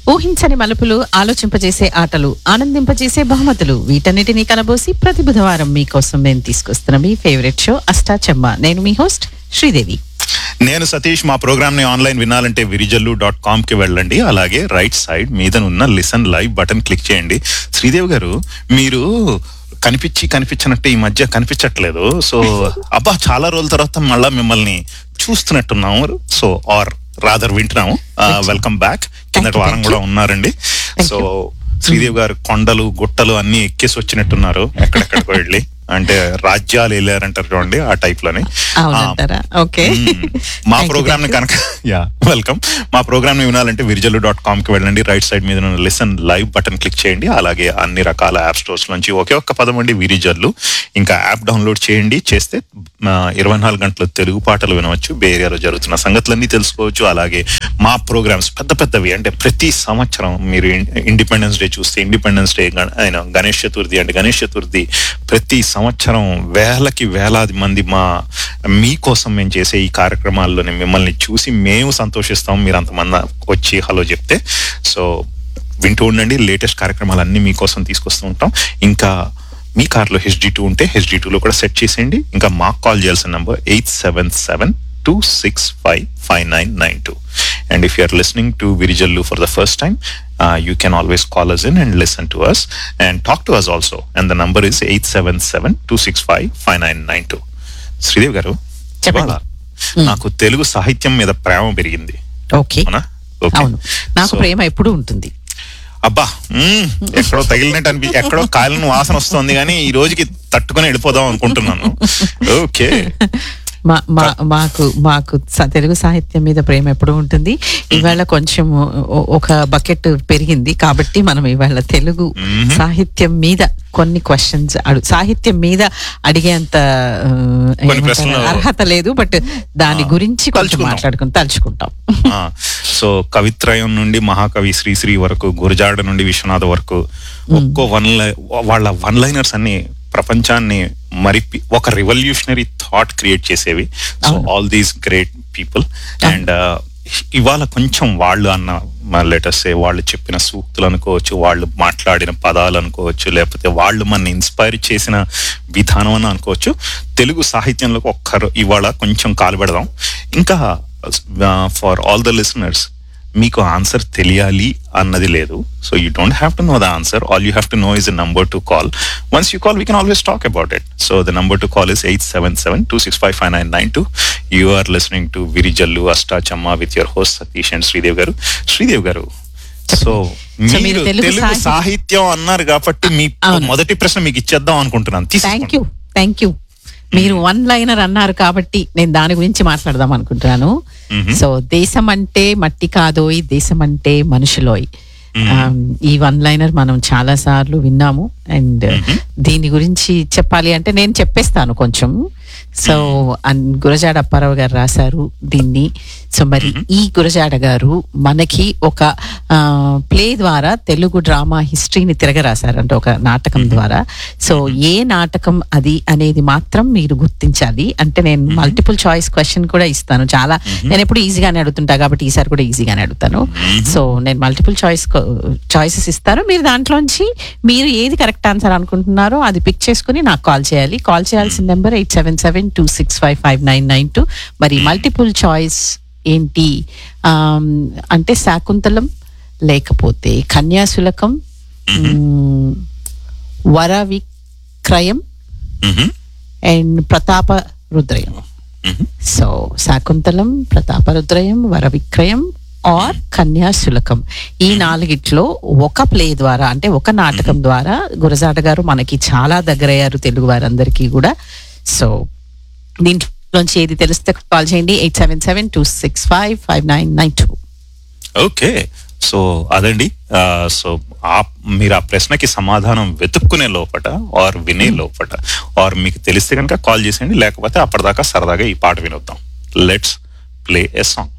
ఊహించని మలుపులు ఆలోచింపజేసే ఆటలు ఆనందింపజేసే బహుమతులు వీటన్నిటినీ కలబోసి ప్రతి బుధవారం మీకోసం మేము తీసుకొస్తున్న మీ ఫేవరెట్ షో అష్టాచమ్మ నేను మీ హోస్ట్ శ్రీదేవి నేను సతీష్ మా ప్రోగ్రామ్ ని ఆన్లైన్ వినాలంటే విరిజల్లు డాట్ కామ్ కి వెళ్ళండి అలాగే రైట్ సైడ్ మీద ఉన్న లిసన్ లైవ్ బటన్ క్లిక్ చేయండి శ్రీదేవి గారు మీరు కనిపించి కనిపించినట్టు ఈ మధ్య కనిపించట్లేదు సో అబ్బా చాలా రోజుల తర్వాత మళ్ళా మిమ్మల్ని చూస్తున్నట్టున్నాము సో ఆర్ రాదర్ వింటున్నాము వెల్కమ్ బ్యాక్ కిందటి you, వారం thank కూడా ఉన్నారండి Thank సో శ్రీదేవి గారు కొండలు గుట్టలు అన్ని ఎక్కేసి వచ్చినట్టున్నారు ఎక్కడెక్కడికో వెళ్ళి అంటే రాజ్యాలు వెళ్ళారంటారు చూడండి ఆ టైప్ లోని అవునంటారా ఓకే మ్మ్. మా ప్రోగ్రామ్ ని కనుక యా వెల్కమ్ మా ప్రోగ్రామ్ ని వినాలంటే విరిజల్లు డాట్ కామ్ కి వెళ్ళండి రైట్ సైడ్ మీద ఉన్న లిసన్ లైవ్ బటన్ క్లిక్ చేయండి అలాగే అన్ని రకాల యాప్ స్టోర్స్ నుంచి ఒకే ఒక్క పదం అండి విరిజల్లు ఇంకా యాప్ డౌన్లోడ్ చేయండి చేస్తే ఆ, ఇరవై నాలుగు గంటలు తెలుగు పాటలు వినవచ్చు బే ఏరియాలో జరుగుతున్న సంగతులన్నీ తెలుసుకోవచ్చు అలాగే మా ప్రోగ్రామ్స్ పెద్ద పెద్దవి అంటే ప్రతి సంవత్సరం మీరు ఇండిపెండెన్స్ డే చూస్తే ఇండిపెండెన్స్ డే అయిన గణేష్ చతుర్థి అంటే గణేష్ చతుర్థి ప్రతి సంవత్సరం వేలకి వేలాది మంది మా మీకోసం మేము చేసే ఈ కార్యక్రమాల్లోనే మిమ్మల్ని చూసి మేము సంతోషిస్తాం మీరు అంతమంది వచ్చి హలో చెప్తే సో వింటూ ఉండండి లేటెస్ట్ కార్యక్రమాలు అన్ని మీకోసం తీసుకొస్తూ ఉంటాం ఇంకా మీ కార్లో హెచ్డి టూ ఉంటే హెచ్డి టూలో కూడా సెట్ చేసేయండి ఇంకా మాకు కాల్ చేయాల్సిన number eight seven seven two six five five nine nine two and if you are listening to Virijallu for the first time you can always call us in and listen to us and talk to us also and the number is eight seven seven two six five five nine nine two Sridevi garu చెప్పండి. ఇవాళ నాకు తెలుగు సాహిత్యం మీద ప్రేమ పెరిగింది okay అవునా okay అవును నాకు So- ప్రేమ ఎప్పుడూ ఉంటుంది అబ్బా మ్మ్, ఎక్కడో తగిలినట్టు అనిపి ఎక్కడో కాయలను వాసన వస్తుంది కానీ ఈ రోజుకి తట్టుకొని వెళ్ళిపోదాం అనుకుంటున్నాను ఓకే మా మా మాకు మాకు స- తెలుగు సాహిత్యం మీద ప్రేమ ఎప్పుడు ఉంటుంది ఇవాళ కొంచెం ఒ- ఒక బకెట్ పెరిగింది కాబట్టి మనం ఇవాళ తెలుగు సాహిత్యం మీద కొన్ని క్వశ్చన్స్ అడు సాహిత్యం మీద అడిగేంత ఆ, ఏమంటారు, ప్రశ్నలు- అర్హత లేదు బట్ దాని గురించి కొంచెం తలుచుకుందాం. మాట్లాడుకుని తలుచుకుంటాం ఆ, సో కవిత్రయం నుండి మహాకవి శ్రీశ్రీ వరకు గురజాడ నుండి విశ్వనాథ వరకు ఒక్కో వన్ వాళ్ళ వన్ లైనర్స్ అన్ని ప్రపంచాన్ని మరిపి ఒక రివల్యూషనరీ థాట్ క్రియేట్ చేసేవి so all these great people and ఇవాళ కొంచెం వాళ్ళు అన్న లెటర్స్ వాళ్ళు చెప్పిన సూక్తులు అనుకోవచ్చు వాళ్ళు మాట్లాడిన పదాలు అనుకోవచ్చు లేకపోతే వాళ్ళు మన ఇన్స్పైర్ చేసిన విధానం అని అనుకోవచ్చు తెలుగు సాహిత్యంలో ఒక్కరు ఇవాళ కొంచెం కాలు పెడదాం ఇంకా ఫర్ ఆల్ ద లిసనర్స్ మీకు ఆన్సర్ తెలియాలి అన్నది లేదు so you don't have to know the answer all you have to know is a number to call once you call we can always talk about it so the number to call is eight seven seven two six five five nine nine two you are listening to Virijallu Ashtachamma with your host Satish and Sridev garu Sridev గారు so మీరు మీరు తెలుగు తెలుగు సాహిత్యం- సాహిత్యం అన్నారు కాబట్టి మీ అవును. మొదటి ప్రశ్న మీకు ఇచ్చేద్దాం అనుకుంటున్నాను థ్యాంక్ తీసుకోండి. యూ థ్యాంక్ యూ మీరు వన్ లైనర్ అన్నారు కాబట్టి నేను దాని గురించి మాట్లాడదాం అనుకుంటున్నాను సో దేశం అంటే మట్టి కాదోయ్ దేశం అంటే మనుషులోయ్ Um, ఈ వన్ లైనర్ మనం చాలా సార్లు విన్నాము అండ్ దీని గురించి చెప్పాలి అంటే నేను చెప్పేస్తాను కొంచెం సో గురజాడ అప్పారావు గారు రాశారు దీన్ని సో మరి ఈ గురజాడ గారు మనకి ఒక ప్లే ద్వారా తెలుగు డ్రామా హిస్టరీని తిరగరాశారు అంటే ఒక నాటకం ద్వారా సో ఏ నాటకం అది అనేది మాత్రం మీరు గుర్తించాలి అంటే నేను మల్టిపుల్ చాయిస్ క్వశ్చన్ కూడా ఇస్తాను చాలా నేను ఎప్పుడు ఈజీగానే అడుగుతుంటా కాబట్టి ఈసారి కూడా ఈజీగానే అడుగుతాను సో నేను మల్టిపుల్ చాయిస్ చాయిసెస్ ఇస్తాను మీరు దాంట్లోంచి మీరు ఏది కరెక్ట్ ఆన్సర్ అనుకుంటున్నారో అది పిక్ చేసుకుని నాకు కాల్ చేయాలి కాల్ చేయాల్సిన number eight seven seven two six five five nine nine two మరి మల్టిపుల్ చాయిస్ ఏంటి ఆమ్, అంటే శాకుంతలం లేకపోతే కన్యాశులకం మ్, వర విక్రయం మ్మ్. అండ్ ప్రతాప రుద్రయం మ్మ్. సో శాకుంతలం ప్రతాపరుద్రయం వరవిక్రయం ఆర్ కన్యాశులకం ఈ నాలుగిట్లో ఒక ప్లే ద్వారా అంటే ఒక నాటకం ద్వారా గురజాట గారు మనకి చాలా దగ్గరయ్యారు తెలుగు వారందరికీ కూడా సో దీంట్లోంచి ఏది తెలిస్తే కాల్ చేయండి eight seven seven two six five five nine nine two okay so అదండి ఆ, సో ఆ మీరు ఆ ప్రశ్నకి సమాధానం వెతుక్కునే లోపట ఆర్ వినే లోపట ఆర్ మీకు తెలిస్తే కనుక కాల్ చేసేయండి లేకపోతే అప్పటిదాకా సరదాగా ఈ పాట వినొద్దాం లెట్స్ ప్లే ఎ సాంగ్